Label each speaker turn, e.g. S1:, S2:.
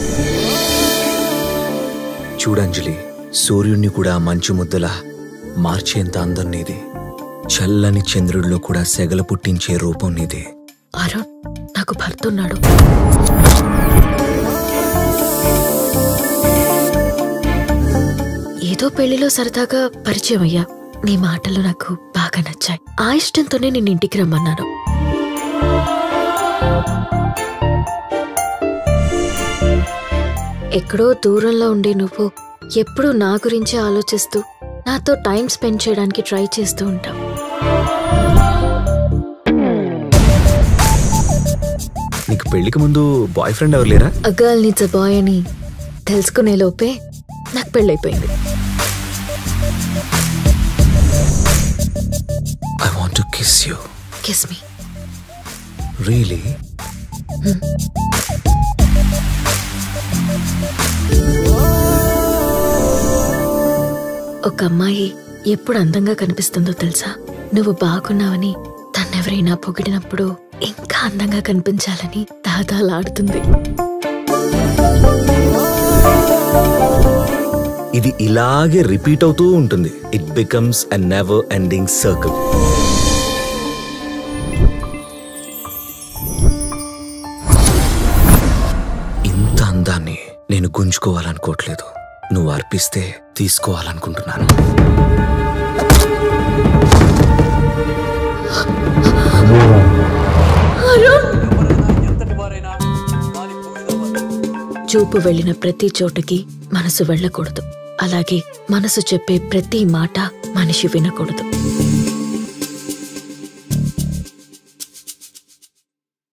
S1: చూడంజలి సూర్యుణ్ణి కూడా మంచు ముద్దలా మార్చేంత అందం నీది చల్లని చంద్రుడిలో కూడా సెగల పుట్టించే రూపం నీదే
S2: అరుణ్ నాకు భర్త ఉన్నాడు ఏదో పెళ్లిలో సరదాగా పరిచయం అయ్యా నీ మాటలు నాకు బాగా నచ్చాయి ఆ ఇష్టంతోనే నేను ఇంటికి రమ్మన్నాను ఎక్కడో దూరంలో ఉండే నువ్వు ఎప్పుడూ నా గురించి ఆలోచిస్తూ నాతో టైం స్పెండ్ చేయడానికి ట్రై చేస్తూ ఉంటావు
S1: నీకు పెళ్లికి ముందు బాయ్ ఫ్రెండ్ ఎవరు లేరా
S2: a girl needs a boy అని తెలుసుకునే లోపే నాకు పెళ్ళైపోయింది
S1: I want to kiss you
S2: kiss me
S1: really
S2: ఒక అమ్మాయి ఎప్పుడు అందంగా కనిపిస్తుందో తెలుసా నువ్వు బాగున్నావని తన్నెవరైనా పొగిడినప్పుడు ఇంకా అందంగా కనిపించాలని దాదాలాడుతుంది
S1: ఇది ఇలాగే రిపీట్ అవుతూ ఉంటుంది it becomes a never ending circle ఇంత అందాన్ని నేను గుంజుకోవాలనుకోవట్లేదు నువ్వు అర్పిస్తే తీసుకోవాలనుకుంటున్నాను
S2: చూపు వెళ్ళిన ప్రతి చోటుకి మనసు వెళ్ళకూడదు అలాగే మనసు చెప్పే ప్రతి మాట మనిషి వినకూడదు